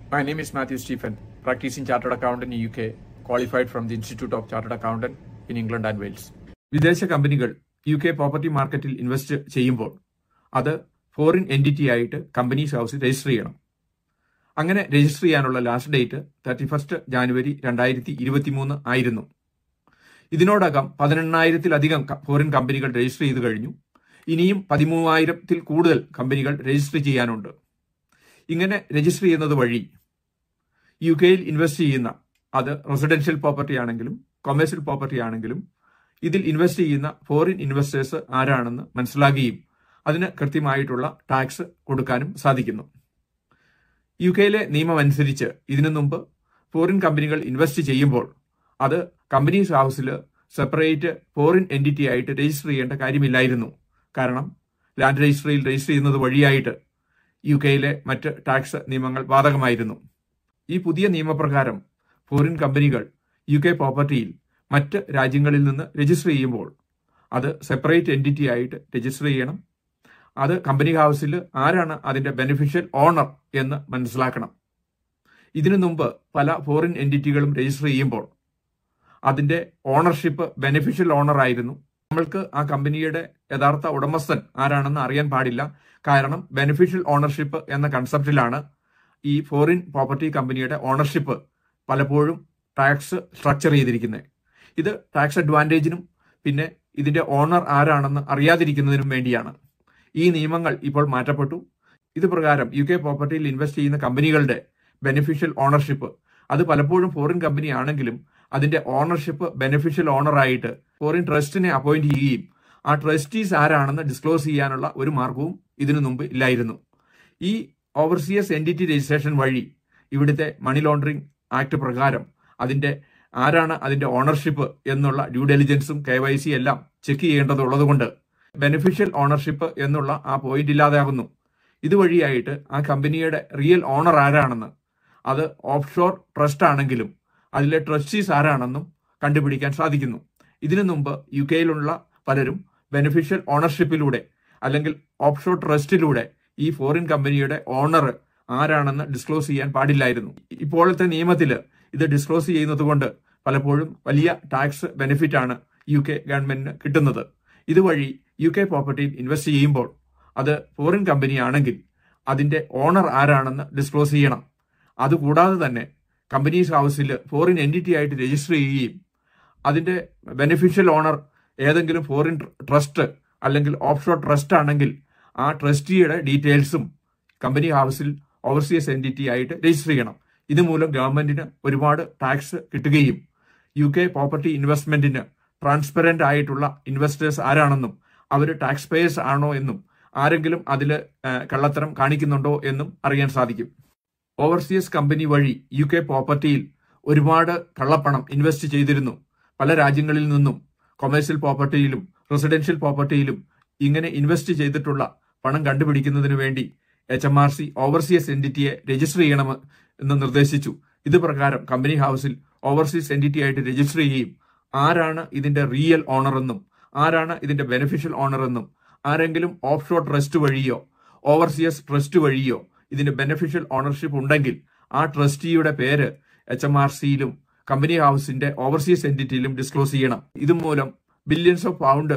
My name is Matthew Stephen, practicing chartered accountant in UK, qualified from the Institute of Chartered Accountant in England and Wales. വിദേശ കമ്പനികൾ U K property മാർക്കറ്റിൽ invest ചെയ്യുമ്പോൾ അത് foreign entity ആയിട്ട് Companies ഹൗസിൽ register ചെയ്യണം അങ്ങനെ register ചെയ്യാനുള്ള last date thirty first January രണ്ടായിരത്തി ഇരുപത്തി മൂന്ന് ആയിരുന്നു ഇതിനോടകം പതിനെണ്ണായിരത്തിലധികം ക- ഫോറിൻ കമ്പനികൾ രജിസ്റ്റർ ചെയ്തു കഴിഞ്ഞു ഇനിയും പതിമൂവായിരത്തിൽ കൂടുതൽ കമ്പനികൾ രജിസ്റ്റർ ചെയ്യാനുണ്ട് ഇങ്ങനെ രജിസ്റ്റർ ചെയ്യുന്നത് വഴി യു കെയിൽ ഇൻവെസ്റ്റ് ചെയ്യുന്ന അത് റെസിഡൻഷ്യൽ പ്രോപ്പർട്ടി ആണെങ്കിലും കൊമേഴ്സ്യൽ പ്രോപ്പർട്ടി ആണെങ്കിലും ഇതിൽ ഇൻവെസ്റ്റ് ചെയ്യുന്ന ഫോറിൻ ഇൻവെസ്റ്റേഴ്സ് ആരാണെന്ന് മനസ്സിലാക്കുകയും അതിന് കൃത്യമായിട്ടുള്ള ടാക്സ് കൊടുക്കാനും സാധിക്കുന്നു യു കെയിലെ നിയമം അനുസരിച്ച് ഇതിനു മുമ്പ് ഫോറിൻ കമ്പനികൾ ഇൻവെസ്റ്റ് ചെയ്യുമ്പോൾ അത് കമ്പനീസ് ഹൗസിൽ സെപ്പറേറ്റ് ഫോറിൻ എൻറ്റിറ്റി ആയിട്ട് രജിസ്റ്റർ ചെയ്യേണ്ട കാര്യമില്ലായിരുന്നു കാരണം ലാൻഡ് രജിസ്ട്രിയിൽ രജിസ്റ്റർ ചെയ്യുന്നത് വഴിയായിട്ട് യു കെയിലെ മറ്റ് ടാക്സ് നിയമങ്ങൾ ബാധകമായിരുന്നു ഈ പുതിയ നിയമപ്രകാരം ഫോറിൻ കമ്പനികൾ യു കെ പ്രോപ്പർട്ടിയിൽ മറ്റ് രാജ്യങ്ങളിൽ നിന്ന് രജിസ്റ്റർ ചെയ്യുമ്പോൾ അത് സെപ്പറേറ്റ് എൻറ്റിറ്റി ആയിട്ട് രജിസ്റ്റർ ചെയ്യണം അത് കമ്പനി ഹൗസിൽ ആരാണ് അതിന്റെ ബെനിഫിഷ്യൽ ഓണർ എന്ന് മനസ്സിലാക്കണം ഇതിനു മുമ്പ് പല ഫോറിൻ എൻറ്റിറ്റികളും രജിസ്റ്റർ ചെയ്യുമ്പോൾ അതിന്റെ ഓണർഷിപ്പ് ബെനിഫിഷ്യൽ ഓണർ ആയിരുന്നു നമ്മൾക്ക് ആ കമ്പനിയുടെ യഥാർത്ഥ ഉടമസ്ഥൻ ആരാണെന്ന് അറിയാൻ പാടില്ല കാരണം ബെനിഫിഷ്യൽ ഓണർഷിപ്പ് എന്ന കൺസെപ്റ്റിലാണ് ഈ ഫോറിൻ പ്രോപ്പർട്ടി കമ്പനിയുടെ ഓണർഷിപ്പ് പലപ്പോഴും ടാക്സ് സ്ട്രക്ചർ ചെയ്തിരിക്കുന്നത് ഇത് ടാക്സ് അഡ്വാൻറ്റേജിനും പിന്നെ ഇതിന്റെ ഓണർ ആരാണെന്ന് അറിയാതിരിക്കുന്നതിനും വേണ്ടിയാണ് ഈ നിയമങ്ങൾ ഇപ്പോൾ മാറ്റപ്പെട്ടു ഇത് പ്രകാരം യു കെ പ്രോപ്പർട്ടിയിൽ ഇൻവെസ്റ്റ് ചെയ്യുന്ന കമ്പനികളുടെ ബെനിഫിഷ്യൽ ഓണർഷിപ്പ് അത് പലപ്പോഴും ഫോറിൻ കമ്പനി ആണെങ്കിലും അതിന്റെ ഓണർഷിപ്പ് ബെനിഫിഷ്യൽ ഓണറായിട്ട് ഫോറിൻ ട്രസ്റ്റിനെ അപ്പോയിന്റ് ചെയ്യുകയും ആ ട്രസ്റ്റീസ് ആരാണെന്ന് ഡിസ്ക്ലോസ് ചെയ്യാനുള്ള ഒരു മാർഗവും ഇതിനു മുമ്പ് ഇല്ലായിരുന്നു ഈ ഓവർസിയസ് എൻറ്റിറ്റി രജിസ്ട്രേഷൻ വഴി ഇവിടുത്തെ മണി ലോണ്ടറിംഗ് ആക്ട് പ്രകാരം അതിന്റെ ആരാണ് അതിന്റെ ഓണർഷിപ്പ് എന്നുള്ള ഡ്യൂ ഡെലിജൻസും കെ വൈ സി എല്ലാം ചെക്ക് ചെയ്യേണ്ടതുള്ളതുകൊണ്ട് ബെനിഫിഷ്യൽ ഓണർഷിപ്പ് എന്നുള്ള ആ പോയിന്റ് ഇല്ലാതാകുന്നു ഇതുവഴിയായിട്ട് ആ കമ്പനിയുടെ റിയൽ ഓണർ ആരാണെന്ന് അത് ഓഫ് ഷോർ ട്രസ്റ്റ് ആണെങ്കിലും അതിലെ ട്രസ്റ്റീസ് ആരാണെന്നും കണ്ടുപിടിക്കാൻ സാധിക്കുന്നു ഇതിനു മുമ്പ് യു കെയിലുള്ള പലരും ബെനിഫിഷ്യൽ ഓണർഷിപ്പിലൂടെ അല്ലെങ്കിൽ ഓഫ് ഷോർ ട്രസ്റ്റിലൂടെ ഈ ഫോറിൻ കമ്പനിയുടെ ഓണർ ആരാണെന്ന് ഡിസ്ക്ലോസ് ചെയ്യാൻ പാടില്ലായിരുന്നു ഇപ്പോഴത്തെ നിയമത്തിൽ ഇത് ഡിസ്ക്ലോസ് ചെയ്യുന്നത് കൊണ്ട് പലപ്പോഴും വലിയ ടാക്സ് ബെനിഫിറ്റ് ആണ് യു കെ ഗവൺമെന്റിന് കിട്ടുന്നത് ഇതുവഴി യു കെ പ്രോപ്പർട്ടിയിൽ ഇൻവെസ്റ്റ് ചെയ്യുമ്പോൾ അത് ഫോറിൻ കമ്പനി ആണെങ്കിൽ അതിന്റെ ഓണർ ആരാണെന്ന് ഡിസ്ക്ലോസ് ചെയ്യണം അതുകൂടാതെ തന്നെ കമ്പനീസ് ഹൗസിൽ ഫോറിൻ എൻറ്റിറ്റി ആയിട്ട് രജിസ്റ്റർ ചെയ്യുകയും അതിന്റെ ബെനിഫിഷ്യൽ ഓണർ ഏതെങ്കിലും ഫോറിൻ ട്രസ്റ്റ് അല്ലെങ്കിൽ ഓഫ് ഷോർ ട്രസ്റ്റ് ആണെങ്കിൽ ആ ട്രസ്റ്റിയുടെ ഡീറ്റെയിൽസും കമ്പനി ഹൗസിൽ ഓവർസീസ് എൻറ്റിറ്റി ആയിട്ട് രജിസ്റ്റർ ചെയ്യണം ഇതുമൂലം ഗവൺമെന്റിന് ഒരുപാട് ടാക്സ് കിട്ടുകയും യു കെ പ്രോപ്പർട്ടി ഇൻവെസ്റ്റ്മെന്റിന് ട്രാൻസ്പെറന്റ് ആയിട്ടുള്ള ഇൻവെസ്റ്റേഴ്സ് ആരാണെന്നും അവർ ടാക്സ് പേയേഴ്സ് ആണോ എന്നും ആരെങ്കിലും അതിൽ കള്ളത്തരം കാണിക്കുന്നുണ്ടോ എന്നും അറിയാൻ സാധിക്കും ഓവർസീസ് കമ്പനി വഴി യു കെ പ്രോപ്പർട്ടിയിൽ ഒരുപാട് കള്ളപ്പണം ഇൻവെസ്റ്റ് ചെയ്തിരുന്നു പല രാജ്യങ്ങളിൽ നിന്നും കൊമേഴ്സ്യൽ പ്രോപ്പർട്ടിയിലും റെസിഡൻഷ്യൽ പ്രോപ്പർട്ടിയിലും ഇങ്ങനെ ഇൻവെസ്റ്റ് ചെയ്തിട്ടുള്ള പണം കണ്ടുപിടിക്കുന്നതിന് വേണ്ടി H M R C overseas എൻറ്റിറ്റിയെ രജിസ്റ്റർ ചെയ്യണം എന്ന് നിർദ്ദേശിച്ചു ഇത് പ്രകാരം കമ്പനി ഹൗസിൽ ഓവർസീസ് എൻറ്റിറ്റി ആയിട്ട് രജിസ്റ്റർ ചെയ്യുകയും ആരാണ് ഇതിന്റെ റിയൽ ഓണർ എന്നും ആരാണ് ഇതിന്റെ ബെനിഫിഷ്യൽ ഓണർ എന്നും ആരെങ്കിലും ഓഫ് ഷോർ ട്രസ്റ്റ് വഴിയോ ഓവർസിയസ് ട്രസ്റ്റ് വഴിയോ ഇതിന്റെ ബെനിഫിഷ്യൽ ഓണർഷിപ്പ് ഉണ്ടെങ്കിൽ ആ ട്രസ്റ്റിയുടെ പേര് എച്ച് എം ആർ സിയിലും കമ്പനി ഹൗസിന്റെ ഓവർസീസ് എൻറ്റിറ്റിയിലും ഡിസ്ക്ലോസ് ചെയ്യണം ഇതുമൂലം billions of pound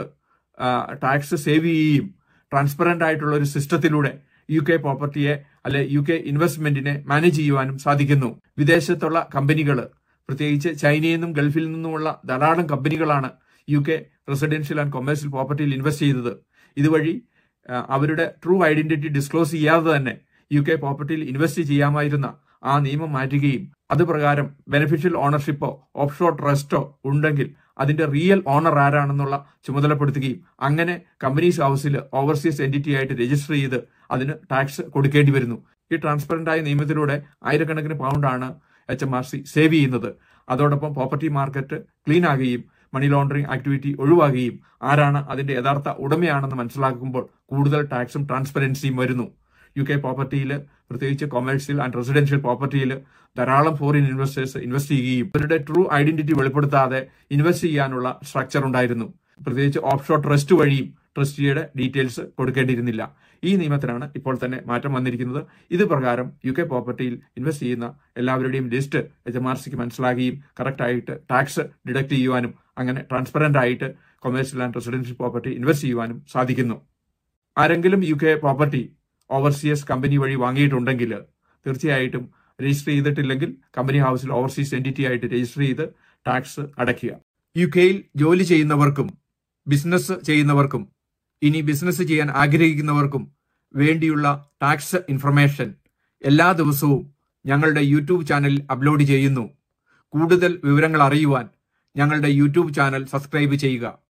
tax save ചെയ്യുകയും ട്രാൻസ്പെറന്റ് ആയിട്ടുള്ള ഒരു സിസ്റ്റത്തിലൂടെ യു കെ പ്രോപ്പർട്ടിയെ അല്ലെ യു കെ ഇൻവെസ്റ്റ്മെന്റിനെ മാനേജ് ചെയ്യുവാനും സാധിക്കുന്നു വിദേശത്തുള്ള കമ്പനികൾ പ്രത്യേകിച്ച് ചൈനയിൽ നിന്നും ഗൾഫിൽ നിന്നുമുള്ള ധാരാളം കമ്പനികളാണ് U K residential and commercial പ്രോപ്പർട്ടിയിൽ ഇൻവെസ്റ്റ് ചെയ്തത് ഇതുവഴി ആ, അവരുടെ ട്രൂ ഐഡന്റിറ്റി ഡിസ്ക്ലോസ് ചെയ്യാതെ തന്നെ യു കെ പ്രോപ്പർട്ടിയിൽ ഇൻവെസ്റ്റ് ചെയ്യാമായിരുന്ന ആ നിയമം മാറ്റുകയും അത് പ്രകാരം ബെനിഫിഷ്യൽ ഓണർഷിപ്പോ ഓഫ് ഷോർ ട്രസ്റ്റോ ഉണ്ടെങ്കിൽ അതിന്റെ റിയൽ ഓണർ ആരാണെന്നുള്ള ചുമതലപ്പെടുത്തുകയും അങ്ങനെ കമ്പനീസ് ഹൗസിൽ ഓവർസീസ് എൻറ്റിറ്റി ആയിട്ട് രജിസ്റ്റർ ചെയ്ത് അതിന് ടാക്സ് കൊടുക്കേണ്ടി വരുന്നു ഈ ട്രാൻസ്പെറന്റ് ആയ നിയമത്തിലൂടെ ആയിരക്കണക്കിന് പൗണ്ടാണ് H M R C save ചെയ്യുന്നത് അതോടൊപ്പം പ്രോപ്പർട്ടി മാർക്കറ്റ് ക്ലീൻ ആകുകയും മണി ലോണ്ടറിംഗ് ആക്ടിവിറ്റി ഒഴിവാകുകയും ആരാണ് അതിന്റെ യഥാർത്ഥ ഉടമയാണെന്ന് മനസ്സിലാക്കുമ്പോൾ കൂടുതൽ ടാക്സും ട്രാൻസ്പെറൻസിയും വരുന്നു യു കെ പ്രോപ്പർട്ടിയിൽ പ്രത്യേകിച്ച് കൊമേഴ്സ്യൽ ആൻഡ് റെസിഡൻഷ്യൽ പ്രോപ്പർട്ടിയിൽ ധാരാളം ഫോറിൻ ഇൻവെസ്റ്റേഴ്സ് ഇൻവെസ്റ്റ് ചെയ്യുകയും അവരുടെ ട്രൂ ഐഡന്റിറ്റി വെളിപ്പെടുത്താതെ ഇൻവെസ്റ്റ് ചെയ്യാനുള്ള സ്ട്രക്ചർ ഉണ്ടായിരുന്നു പ്രത്യേകിച്ച് ഓഫ് ഷോർ ട്രസ്റ്റ് വഴിയും ട്രസ്റ്റിയുടെ ഡീറ്റെയിൽസ് കൊടുക്കേണ്ടിയിരുന്നില്ല ഈ നിയമത്തിനാണ് ഇപ്പോൾ തന്നെ മാറ്റം വന്നിരിക്കുന്നത് ഇത് പ്രകാരം യു കെ പ്രോപ്പർട്ടിയിൽ ഇൻവെസ്റ്റ് ചെയ്യുന്ന എല്ലാവരുടെയും ലിസ്റ്റ് എച്ച് എം ആർ സിക്ക് മനസ്സിലാകുകയും കറക്റ്റായിട്ട് ടാക്സ് ഡിഡക്ട് ചെയ്യുവാനും അങ്ങനെ ട്രാൻസ്പെറന്റ് ആയിട്ട് commercial and residential property invest ചെയ്യുവാനും സാധിക്കുന്നു ആരെങ്കിലും U K property overseas company വഴി വാങ്ങിയിട്ടുണ്ടെങ്കിൽ തീർച്ചയായിട്ടും രജിസ്റ്റർ ചെയ്തിട്ടില്ലെങ്കിൽ കമ്പനി ഹൗസിൽ ഓവർസീസ് എൻറ്റിറ്റി ആയിട്ട് രജിസ്റ്റർ ചെയ്ത് ടാക്സ് അടയ്ക്കുക യു കെയിൽ ജോലി ചെയ്യുന്നവർക്കും ബിസിനസ് ചെയ്യുന്നവർക്കും ഇനി ബിസിനസ് ചെയ്യാൻ ആഗ്രഹിക്കുന്നവർക്കും വേണ്ടിയുള്ള ടാക്സ് ഇൻഫർമേഷൻ എല്ലാ ദിവസവും ഞങ്ങളുടെ യൂട്യൂബ് ചാനലിൽ അപ്ലോഡ് ചെയ്യുന്നു കൂടുതൽ വിവരങ്ങൾ അറിയുവാൻ ഞങ്ങളുടെ യൂട്യൂബ് ചാനൽ സബ്സ്ക്രൈബ് ചെയ്യുക